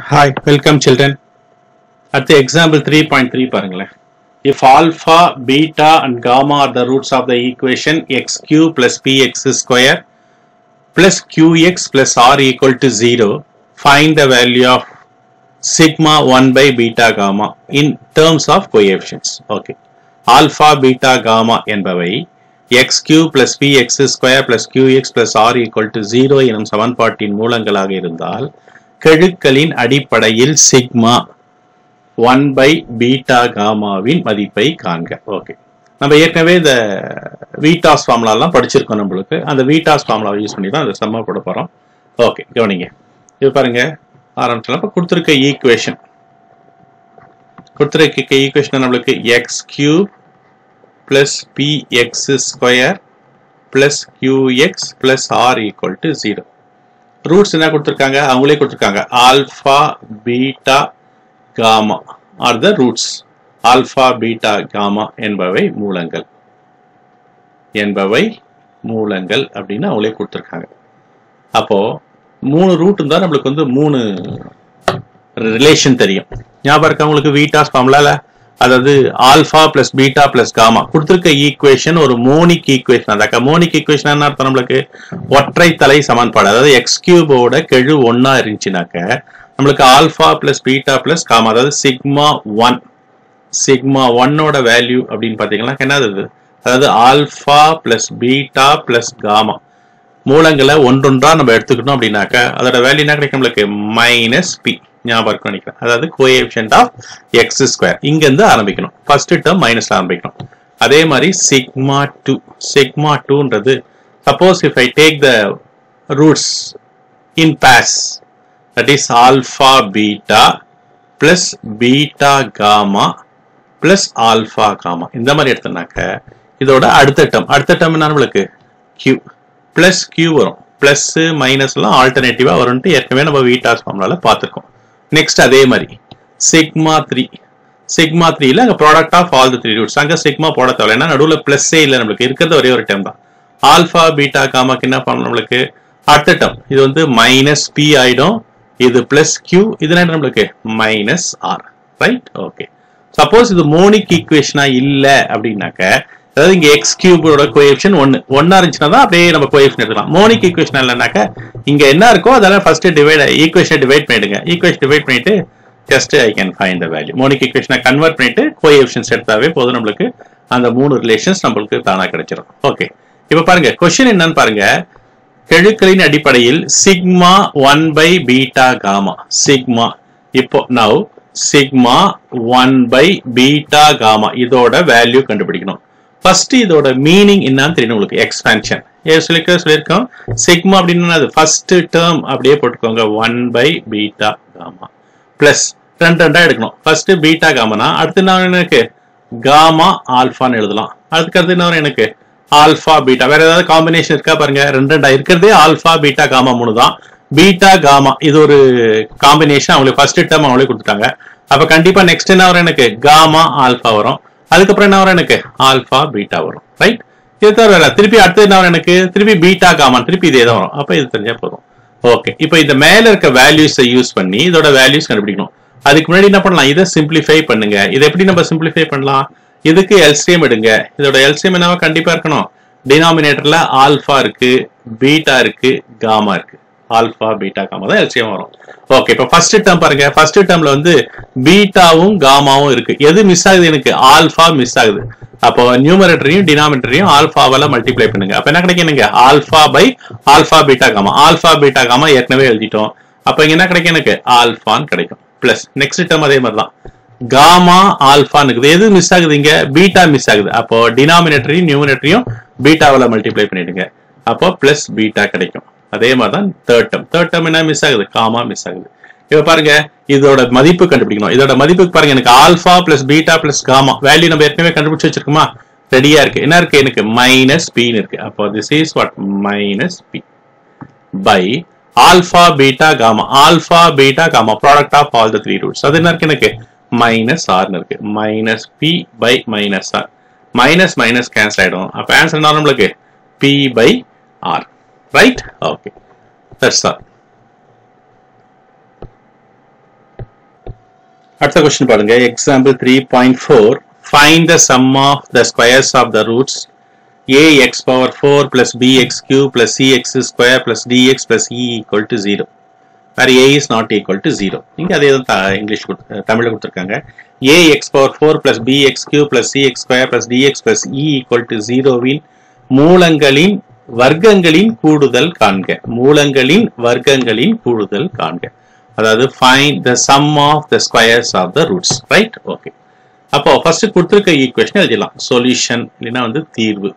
Hi, welcome children. At the example 3.3 பாருங்களேன் If alpha, beta and gamma are the roots of the equation x cube plus px square plus qx plus r equal to 0, find the value of sigma 1 by beta gamma in terms of coefficients. Okay. Alpha, beta, gamma என்பவை x cube plus px square plus qx plus r equal to 0 எனும் சமன்பாட்டின் மூலங்களாக இருந்தால் கெழுக்களின் அடிப்படையில் sigma one by beta காமாவின் மதிப்பை காண்க okay நம்ம ஏற்கனவே இந்த வீட்டாஸ் ஃபார்முலாலாம் படிச்சிருக்கோம் நம்மளுக்கு அந்த வீட்டாஸ் ஃபார்முலாவை யூஸ் பண்ணி தான் அந்த செம்ம போட போகிறோம் ஓகே கவனிங்க இது பாருங்க ஆரம்பிச்சலாம் இப்போ கொடுத்துருக்க ஈக்குவேஷன் கொடுத்துருக்க ஈக்குவேஷன் நம்மளுக்கு x cube plus p x square plus q x plus r equal to zero roots என்ன கொடுத்துருக்காங்க அவங்களே கொடுத்துருக்காங்க alpha beta gamma are the roots alpha beta gamma என்பவை மூலங்கள் என்பவை மூலங்கள் அப்படின்னு அவங்களே கொடுத்துருக்காங்க அப்போ மூணு ரூட் இருந்தால் நம்மளுக்கு வந்து மூணு ரிலேஷன் தெரியும் ஞாபகம் இருக்கா உங்களுக்கு வீட்டாஸ் ஃபார்முலால அதாவது alpha plus beta plus gamma கொடுத்துருக்க ஈக்குவேஷன் ஒரு மோனிக் ஈக்குவேஷன் அதாக்கா மோனிக் ஈக்குவேஷன் என்ன அர்த்தம் நம்மளுக்கு ஒற்றை தலை சமன்பாடு அதாவது எக்ஸ் கியூபோட கெழு ஒன்னா இருந்துச்சுனாக்க நம்மளுக்கு alpha plus beta plus gamma அதாவது சிக்மா ஒன் சிக்மா ஒன்னோட வேல்யூ அப்படின்னு பார்த்தீங்கன்னா என்னது இது? அதாவது alpha plus beta plus gamma மூலங்களை ஒன்றொன்றா நம்ம எடுத்துக்கணும் அப்படின்னாக்க அதோட வேல்யூ என்ன கிடைக்கும் நம்மளுக்கு மைனஸ் பி ஞாபகம் இருக்கும் நினைக்கிறேன் அதாவது கோஎஃபிஷியன்ட் ஆஃப் எக்ஸ் ஸ்கொயர் இங்கேருந்து ஆரம்பிக்கணும் ஃபர்ஸ்ட் டேர்ம் மைனஸ்ல ஆரம்பிக்கணும் அதே மாதிரி சிக்மா டூ சிக்மா டூன்றது suppose if I take the roots in pairs that is alpha beta plus beta gamma plus alpha gamma இந்த மாதிரி எடுத்தோம்னாக்க இதோட அடுத்த டேர்ம் அடுத்த டேர்ம் என்ன நம்மளுக்கு கியூ பிளஸ் கியூ வரும் பிளஸ் மைனஸ் எல்லாம் ஆல்டர்னேட்டிவா வரும்ட்டு ஏற்கனவே நம்ம வீட்டாஸ் ஃபார்முலால பார்த்துருக்கோம் நெக்ஸ்ட் அதே மாதிரி சிக்மா த்ரீ சிக்மா த்ரீல அங்க product of all the three roots அங்க சிக்மா போட தேவை ஏன்னா நடுவில் பிளஸ்ஸே இல்லை நம்மளுக்கு இருக்கிறது ஒரே ஒரு டேர்ம் தான் ஆல்ஃபா பீட்டா காமாக்கு என்ன பண்ணணும் நம்மளுக்கு அடுத்த டேர்ம் இது வந்து மைனஸ் பி ஆயிடும் இது பிளஸ் கியூ இது என்ன நம்மளுக்கு minus r right okay suppose இது மோனிக் ஈக்குவேஷனா இல்ல அப்படின்னாக்க அதாவது இங்க எக்ஸ் கியூபோட கோஎஃபிஷன் ஒன்னு ஒன்னா இருந்துச்சுன்னா தான் அப்படியே நம்ம கோஎஃபிஷன் எடுக்கலாம் மோனிக் ஈக்குவேஷன் இல்லைனாக்க இங்க என்ன இருக்கோ அதெல்லாம் ஃபர்ஸ்ட் டிவைட் ஈக்குவேஷன் டிவைட் பண்ணிடுங்க ஈக்குவேஷன் டிவைட் பண்ணிட்டு just I can find the value monic ஈக்குவேஷனை கன்வெர்ட் பண்ணிட்டு கோஎஃபிஷன்ஸ் எடுத்தாவே போதும் நம்மளுக்கு அந்த மூணு ரிலேஷன்ஸ் நம்மளுக்கு தானா கிடைச்சிடும் ஓகே இப்போ பாருங்க கொஸ்டின் என்னன்னு பாருங்க கெழுக்களின் அடிப்படையில் sigma one by beta gamma sigma இப்போ now sigma one by beta gamma இதோட வேல்யூ கண்டுபிடிக்கணும் ஃபர்ஸ்ட் இதோட மீனிங் என்னன்னு தெரியணும் உங்களுக்கு எக்ஸ்பேன்ஷன் சொல்லிக்க சொல்லியிருக்கோம் சிக்மா அப்படின்னா அது ஃபர்ஸ்ட் டேர்ம் அப்படியே போட்டுக்கோங்க one by beta gamma plus ரெண்டு ரெண்டா எடுக்கணும் ஃபர்ஸ்ட் பீட்டா காமானா அடுத்து என்ன வரும் எனக்கு காமா ஆல்ஃபான்னு எழுதலாம் அதுக்கு அடுத்து என்ன வரும் எனக்கு ஆல்ஃபா பீட்டா வேற ஏதாவது காம்பினேஷன் இருக்கா பாருங்க ரெண்டு ரெண்டா இருக்கிறதே ஆல்ஃபா பீட்டா காமா மூணு தான் பீட்டா காமா இது ஒரு காம்பினேஷன் அவங்களுக்கு ஃபர்ஸ்ட் டேர்ம் அவங்களே கொடுத்துட்டாங்க அப்ப கண்டிப்பா நெக்ஸ்ட் என்ன வரும் எனக்கு காமா ஆல்ஃபா வரும் அதுக்கப்புறம் என்ன வரும் எனக்கு ஆல்ஃபா பீட்டா வரும் ரைட் இது தவிர இல்ல. திருப்பி அடுத்து என்ன வரும் எனக்கு திருப்பி பீட்டா காமா திருப்பி இதே தான் வரும் அப்ப இது தெரிஞ்சா போதும் ஓகே இப்போ இந்த மேல இருக்க வேல்யூஸை யூஸ் பண்ணி இதோட வேல்யூஸ் கண்டுபிடிக்கணும் அதுக்கு முன்னாடி என்ன பண்ணலாம் இதை சிம்பிளிஃபை பண்ணுங்க இதை எப்படி நம்ம சிம்பிளிஃபை பண்ணலாம் இதுக்கு எல்சிஎம் எடுங்க இதோட எல்சிஎம் என்னவா கண்டிப்பா இருக்கணும் டினாமினேட்டர்ல ஆல்ஃபா இருக்கு பீட்டா இருக்கு காமா இருக்கு ஆல்ஃபா பீட்டா காமா தான் எல்சிஎம் வரும் ஓகே இப்போ ஃபர்ஸ்ட் டேர்ம் பாருங்க ஃபர்ஸ்ட் டேர்ம்ல வந்து பீட்டாவும் காமாவும் இருக்கு எது மிஸ் ஆகுது எனக்கு ஆல்ஃபா மிஸ் ஆகுது அப்போ நியூமரேட்டரையும் டினாமினேட்டரையும் ஆல்ஃபாவால மல்டிப்ளை பண்ணுங்க அப்ப என்ன கிடைக்கும் எனக்கு alpha by alpha beta gamma alpha beta gamma ஏற்கனவே எழுதிட்டோம் அப்ப இங்க என்ன கிடைக்கும் எனக்கு ஆல்ஃபான்னு கிடைக்கும் பிளஸ் நெக்ஸ்ட் டேர்ம் அதே மாதிரி தான் காமா ஆல்ஃபான்னு இருக்குது எது மிஸ் ஆகுது இங்க பீட்டா மிஸ் ஆகுது அப்போ டினாமினேட்டரையும் நியூமினேட்டரையும் பீட்டாவால மல்டிப்ளை பண்ணிடுங்க அப்போ பிளஸ் பீட்டா கிடைக்கும் அதே மாதிரி தான் தேர்ட் டேர்ம் தேர்ட் டேர்ம் என்ன மிஸ் ஆகுது காமா மிஸ் ஆகுது இப்ப பாருங்க இதோட மதிப்பு கண்டுபிடிக்கணும் இதோட மதிப்புக்கு பாருங்க எனக்கு alpha plus beta plus gamma value நம்ம ஏற்கனவே கண்டுபிடிச்சு வச்சிருக்கோமா ரெடியா இருக்கு என்ன இருக்கு எனக்கு மைனஸ் பின்னு இருக்கு அப்போ this is what minus B by alpha beta gamma alpha beta gamma product of all the three roots அது என்ன இருக்கு எனக்கு மைனஸ் ஆர்னு இருக்கு minus B by minus r minus minus cancel ஆயிடும் அப்ப ஆன்சர் என்ன வரும் நம்மளுக்கு p by r right okay that's all அடுத்த கொஸ்டின் பாருங்க example three point four find the sum of the squares of the roots a x power four plus b x cube plus c x square plus d x plus e equal to zero வேறு a is not equal to zero இங்கே அதே தான் த- English கொடுத்து தமிழில் கொடுத்துருக்காங்க a x power four plus b x cube plus c x square plus d x plus e equal to ஜீரோவின் மூலங்களின் வர்க்கங்களின் கூடுதல் காண்க மூலங்களின் வர்க்கங்களின் கூடுதல் காண்க அதாவது find the sum of the squares of the roots right okay அப்போ ஃபர்ஸ்ட் கொடுத்துருக்க ஈக்குவேஷன் எழுதிடலாம் சொல்யூஷன் இல்லைன்னா வந்து தீர்வு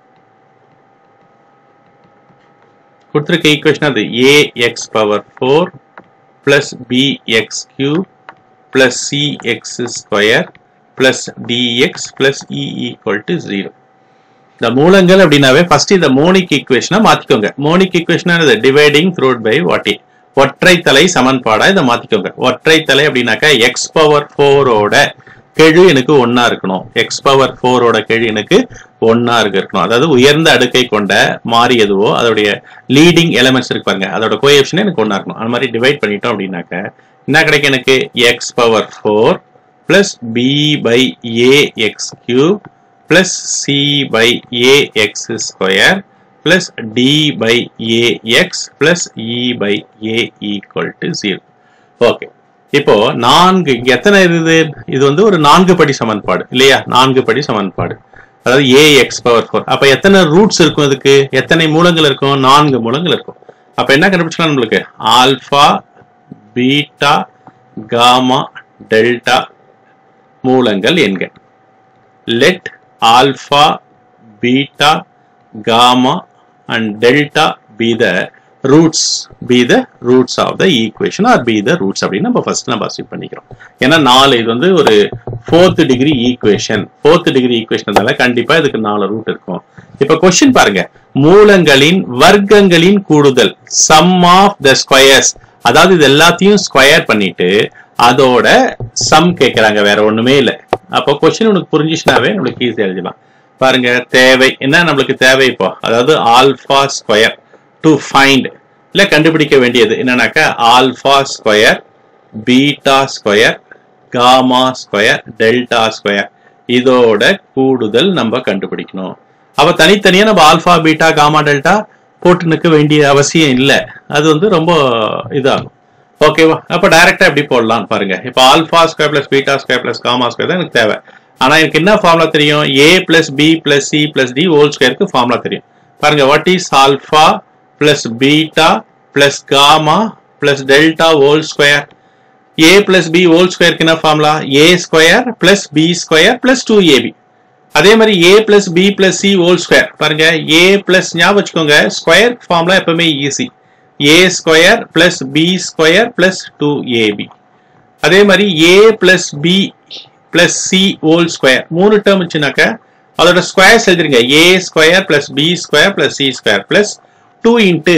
கொடுத்துருக்க ஈக்குவேஷன் அது a x power four plus b x cube plus c x square plus d x plus e equal to zero இந்த மூலங்கள் அப்படின்னாவே ஃபர்ஸ்ட் இந்த மோனிக் ஈக்குவேஷனை மாத்திக்கோங்க monic equation dividing throughout by what a ஒற்றை தலை சமன்பாடா இதை மாத்திக்கோங்க ஒற்றை தலை அப்படின்னாக்கா எக்ஸ் பவர் ஃபோரோட கெழு எனக்கு ஒன்னா இருக்கணும் எக்ஸ் பவர் ஃபோரோட கெழு எனக்கு ஒன்னா இருக்கு இருக்கணும் அதாவது உயர்ந்த அடுக்கை கொண்ட மாறி எதுவோ அதோடைய லீடிங் எலமெண்ட்ஸ் இருக்கு பாருங்க அதோட கோஎப்ஷன் எனக்கு ஒன்னா இருக்கணும் அந்த மாதிரி டிவைட் பண்ணிட்டோம் அப்படின்னாக்க என்ன கிடைக்கும் எனக்கு x power four plus b by a x cube plus c by a x square plus d by a x plus e by a equal to zero okay இப்போ நான்கு இங்க எத்தனை இருக்குது இது வந்து ஒரு நான்கு படி சமன்பாடு இல்லையா நான்கு படி சமன்பாடு அதாவது ஏ எக்ஸ் பவர் ஃபோர் அப்ப எத்தனை ரூட்ஸ் இருக்கும் இதுக்கு எத்தனை மூலங்கள் இருக்கும் நான்கு மூலங்கள் இருக்கும் அப்ப என்ன கண்டுபிடிச்சலாம் நம்மளுக்கு ஆல்பா பீட்டா காமா டெல்டா மூலங்கள் என்க let alpha, beta, gamma and delta be the roots be the roots of the equation or be the roots அப்படின்னு நம்ம ஃபர்ஸ்ட் நம்ம அசியூம் பண்ணிக்கிறோம் ஏன்னா நாலு இது வந்து ஒரு fourth degree equation fourth degree equation கண்டிப்பா இதுக்கு நாலு ரூட் இருக்கும் இப்ப கொஸ்டின் பாருங்க மூலங்களின் வர்க்கங்களின் கூடுதல் சம் ஆஃப் த ஸ்கொயர்ஸ் அதாவது இது எல்லாத்தையும் ஸ்கொயர் பண்ணிட்டு அதோட சம் கேட்கறாங்க வேற ஒண்ணுமே இல்லை அப்போ கொஸ்டின் உனக்கு புரிஞ்சிச்சுனாவே நம்மளுக்கு ஈஸியா எழுதலாம் பாருங்க தேவை என்ன நம்மளுக்கு தேவை இப்போ அதாவது ஆல்பா ஸ்கொயர் டு ஃபைண்ட் இல்ல கண்டுபிடிக்க வேண்டியது என்னன்னாக்கா alpha square beta square gamma square delta square இதோட கூடுதல் நம்ம கண்டுபிடிக்கணும் அப்ப தனித்தனியா நம்ம ஆல்பா பீட்டா காமா டெல்டா போட்டு நிற்க வேண்டிய அவசியம் இல்லை அது வந்து ரொம்ப இதாகும் ஓகேவா அப்ப டைரக்டா எப்படி போடலாம் பாருங்க இப்போ alpha square plus beta square plus gamma square தான் எனக்கு தேவை ஆனா எனக்கு என்ன ஃபார்முலா தெரியும் a plus B plus C plus d whole ஸ்கொயருக்கு ஃபார்முலா தெரியும் பாருங்க what is alpha plus beta plus gamma plus delta whole square a plus B whole ஸ்கொயருக்கு என்ன formula a square plus b square plus two a b அதே மாதிரி a plus B plus c whole square பாருங்க a plus ஞாபகம் வச்சுக்கோங்க square formula எப்பவுமே easy a square plus b square plus two a b அதே மாதிரி a plus B plus c whole square மூணு term வச்சுனாக்க அதோட ஸ்கொயர்ஸ் எழுதிருங்க a square plus b square plus c square plus two into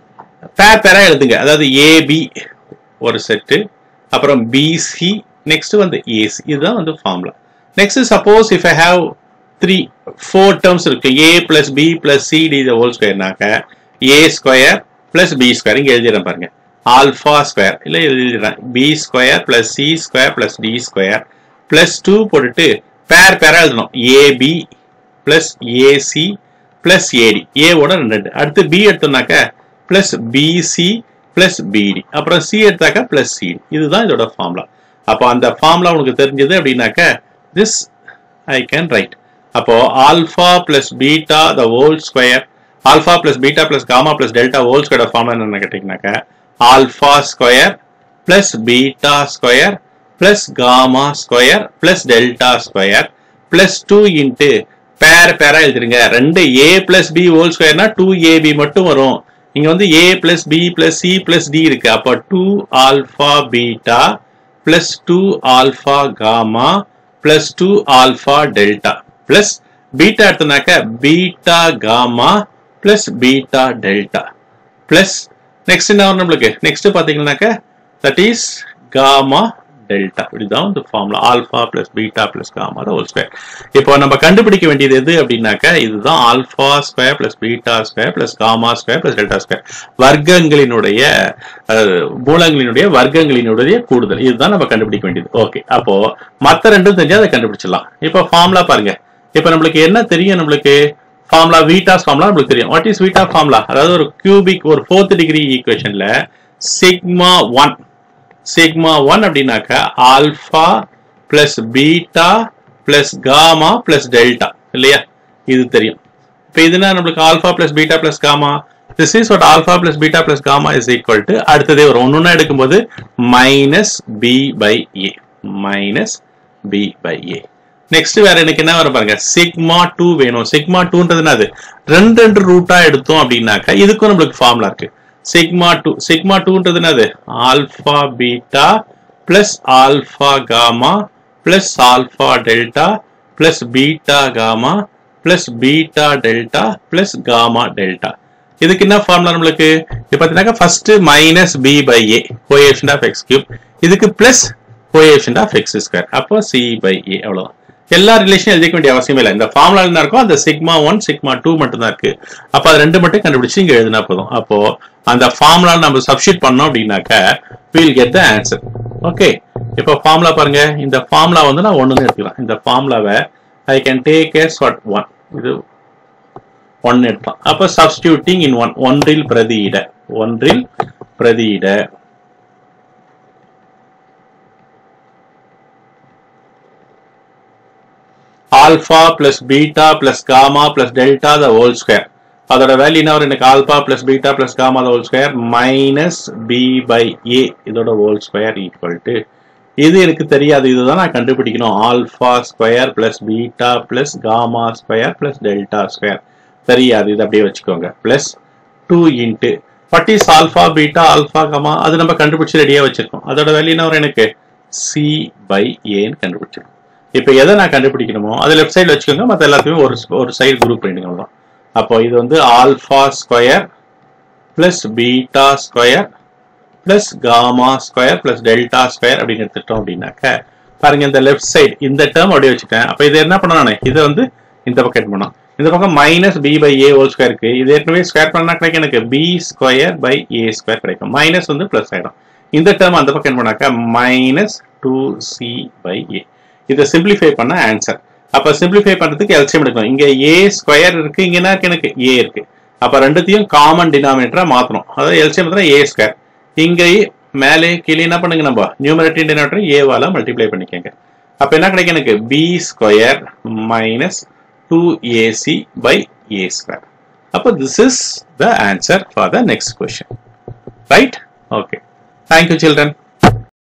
pair பேரா எழுதுங்க அதாவது ஏபி ஒரு செட்டு அப்புறம் பிசி நெக்ஸ்ட் வந்து ஏசி இதுதான் வந்து formula next suppose if I have three four terms இருக்கு a plus B plus c d whole ஸ்கொயர்னாக்க a square plus b square இங்க எழுதிடுறேன் பாருங்க ஆல்பா ஸ்கொயர் இல்ல எழுதிடுறேன் b square plus c square plus d square plus two போட்டுட்டு pair பேரா எழுதணும் a b plus a c plus a d ஏவோட ரெண்டு ரெண்டு அடுத்து பி எடுத்தோம்னாக்க பிளஸ் பிசி பிளஸ் பிடி அப்புறம் சி எடுத்தாக்க பிளஸ் சிடி இதுதான் இதோட ஃபார்முலா அப்போ அந்த ஃபார்முலா உனக்கு தெரிஞ்சது அப்படின்னாக்க திஸ் ஐ கேன் ரைட் அப்போ alpha plus beta the whole square alpha plus beta plus gamma plus delta whole square formula என்னன்னு கேட்டீங்கன்னாக்க alpha square plus beta square plus gamma square plus delta square plus two into pair பேரா எழுதிருங்க ரெண்டு A plus B whole ஸ்கொயர்னா two AB மட்டும் வரும் இங்க வந்து A plus B plus C plus D இருக்கு அப்போ two alpha beta plus two alpha gamma plus two alpha delta plus beta எடுத்தனாக்க beta gamma plus beta delta plus next என்ன வரும் நம்மளுக்கு நெக்ஸ்ட் பாத்தீங்கன்னாக்க தட் இஸ் காமா டெல்டா இதுதான் இந்த formula alpha plus beta plus gamma whole square இப்போ நம்ம கண்டுபிடிக்க வேண்டியது எது அப்படின்னாக்கா இதுதான் alpha square plus beta square plus gamma square plus delta square வர்க்கங்களினுடைய அஹ், மூலங்களினுடைய வர்க்கங்களினுடைய கூடுதல் இதுதான் நம்ம கண்டுபிடிக்க வேண்டியது ஓகே அப்போ மத்த ரெண்டும் தெரிஞ்சா அதை கண்டுபிடிச்சிடலாம் இப்போ ஃபார்முலா பாருங்க இப்போ நம்மளுக்கு என்ன தெரியும் நம்மளுக்கு ஃபார்முலா வீட்டாஸ் ஃபார்முலா நம்மளுக்கு தெரியும் வாட் இஸ் வீட்டா ஃபார்முலா அதாவது ஒரு கியூபிக் ஒரு ஃபோர்த் டிகிரி ஈக்குவேஷன்ல சிக்மா ஒன் சிக்மா ஒன் அப்படின்னாக்கா alpha plus beta plus gamma plus delta இல்லையா இது தெரியும் இப்போ இதுனா நம்மளுக்கு alpha plus beta plus gamma this is what alpha plus beta plus gamma is equal to அடுத்ததே வரும் ஒன்னொன்னா எடுக்கும்போது minus B by A minus B by A next வேற எனக்கு என்ன வரும் பாருங்க சிக்மா டூ வேணும் சிக்மா டூன்றது என்னது ரெண்டு ரெண்டு ரூட்டா எடுத்தோம் அப்படின்னாக்கா இதுக்கும் நம்மளுக்கு ஃபார்முலா இருக்கு சிக்மா டூ சிக்மா டூன்றது என்னது alpha beta plus alpha gamma plus alpha delta plus beta gamma plus beta delta plus gamma delta இதுக்கு என்ன ஃபார்முலா நம்மளுக்கு இப்போ பார்த்தீங்கன்னா first minus B by A coefficient of x cube இதுக்கு plus coefficient of x square அப்போ C by A அவ்வளவுதான் எல்லா relation எழுதிக்க வேண்டிய அவசியம் இல்லை இந்த ஃபார்முலா என்ன இருக்கும் அந்த சிக்மா ஒன் சிக்மா டூ மட்டும் தான் இருக்கு அப்போ அது ரெண்டு மட்டும் கண்டுபிடிச்சு இங்க எழுதினா போதும் அப்போ அந்த ஃபார்முலா நம்ம சப்ஸ்டியூட் பண்ணோம் அப்படின்னாக்க will get the answer okay இப்போ ஃபார்முலா பாருங்க இந்த ஃபார்முலா வந்து நான் ஒண்ணுன்னு எடுத்துக்கலாம் இந்த ஃபார்முலாவை I can take as what one இது ஒன் எடுக்கலாம் அப்போ சப்ஸ்டியூட்டிங் இன் ஒன் ஒன்றில் பிரதியிட ஒன்றில் பிரதியிட alpha plus beta plus gamma plus delta the whole square அதோட வேல்யூ என்ன வரும் எனக்கு alpha plus beta plus gamma the whole square minus B by A இதோட ஹோல் ஸ்கொயர் ஈக்குவல் டு இது எனக்கு தெரியாது இதுதான் நான் கண்டுபிடிக்கணும் alpha square plus beta plus gamma square plus delta square தெரியாது இது அப்படியே வச்சுக்கோங்க plus two into what is alpha beta alpha gamma அது நம்ம கண்டுபிடிச்சு ரெடியாக வச்சிருக்கோம் அதோட வேல்யூ என்ன வரும் எனக்கு சி பை ஏன்னு கண்டுபிடிச்சிருக்கோம் இப்போ எதை நான் கண்டுபிடிக்கணுமோ அது லெஃப்ட் சைடு வச்சுக்கோங்க மற்ற எல்லாத்தையுமே ஒரு ஒரு சைடு குரூப் பண்ணிடுங்க அவ்வளவுதான். அப்போ இது வந்து alpha square plus beta square plus gamma square plus delta square அப்படின்னு எடுத்துட்டோம் அப்படின்னாக்க பாருங்க இந்த லெஃப்ட் சைடு இந்த டேர்ம் அப்படியே வச்சுட்டேன் அப்போ இது என்ன பண்ணணும் நான் இதை வந்து இந்த பக்கம் எடுத்து பண்ணணும் இந்த பக்கம் minus B by A whole square இருக்கு இது ஏற்கனவே ஸ்கொயர் பண்ணா கிடைக்கும் எனக்கு B square by A square கிடைக்கும் மைனஸ் வந்து பிளஸ் ஆயிடும் இந்த டேர்ம் அந்த பக்கம் என்ன பண்ணாக்க minus two C by A இதை சிம்பிளிஃபை பண்ண ஆன்சர் அப்ப சிம்பிளிஃபை பண்றதுக்கு எல்சியம் எடுக்கணும் இங்க ஏ ஸ்கொயர் இருக்கு இங்க என்ன இருக்கு எனக்கு ஏ இருக்கு அப்ப ரெண்டுத்தையும் காமன் டினாமினேட்டரா மாத்தணும் அதாவது எல்சியம் ஏ ஸ்கொயர் இங்க மேலே கீழே என்ன பண்ணுங்க நம்ம நியூமரேட்டர் டினாமினேட்டர் ஏவால மல்டிப்ளை பண்ணிக்கோங்க அப்ப என்ன கிடைக்கும் எனக்கு B square minus two AC by A square அப்போ this is the answer for the next question right okay thank you children